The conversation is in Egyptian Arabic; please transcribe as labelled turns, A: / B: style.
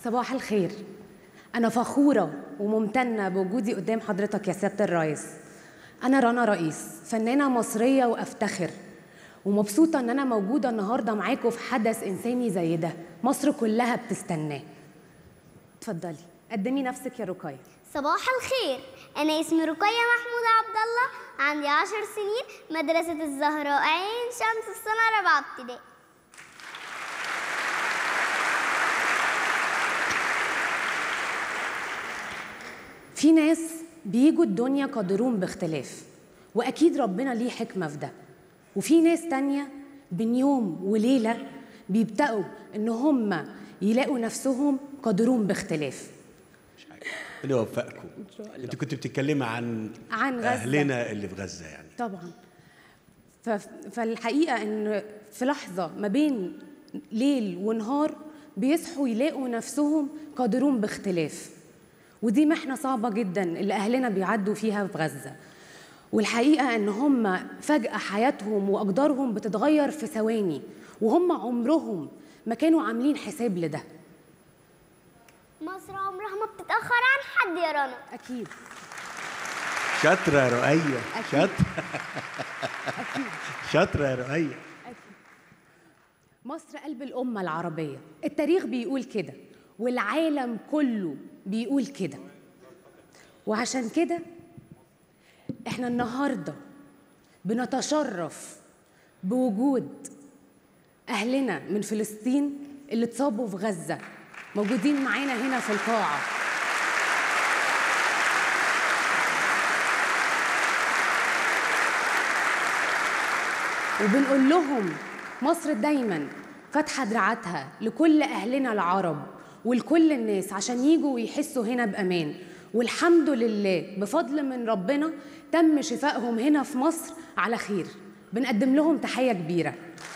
A: صباح الخير أنا فخورة وممتنة بوجودي قدام حضرتك يا سيادة الرئيس أنا رنا رئيس فنانة مصرية وأفتخر ومبسوطة إن أنا موجودة النهاردة معاكم في حدث إنساني زي ده مصر كلها بتستناه اتفضلي قدمي نفسك يا رقية
B: صباح الخير أنا اسمي رقية محمود عبد الله عندي عشر سنين مدرسة الزهراء عين شمس السنة رابعة ابتدائي
A: في ناس بيجوا الدنيا قادرون باختلاف وأكيد ربنا ليه حكمة في ده وفي ناس تانية بين يوم وليلة بيبدأوا إن هم يلاقوا نفسهم قادرون باختلاف
C: اللي يوفقكم انت كنت بتتكلمي عن
A: عن غزة.
C: اهلنا اللي في غزه يعني
A: طبعا ف... فالحقيقة إن في لحظة ما بين ليل ونهار بيصحوا يلاقوا نفسهم قادرون باختلاف ودي محنة صعبة جدا اللي أهلنا بيعدوا فيها في غزة والحقيقة إن هم فجأة حياتهم وأقدارهم بتتغير في ثواني وهم عمرهم ما كانوا عاملين حساب لده
B: مصر عمرها ما بتتأخر عن حد يا رنا
A: أكيد
C: شاطره يا رؤيه
A: أكيد.
C: شاطره
A: أكيد
C: شاطره يا رؤيه
A: مصر قلب الأمة العربية التاريخ بيقول كده والعالم كله بيقول كده وعشان كده احنا النهاردة بنتشرف بوجود أهلنا من فلسطين اللي اتصابوا في غزة موجودين معانا هنا في القاعة وبنقول لهم مصر دايما فاتحه دراعاتها لكل اهلنا العرب ولكل الناس عشان يجوا ويحسوا هنا بامان والحمد لله بفضل من ربنا تم شفائهم هنا في مصر على خير بنقدم لهم تحيه كبيره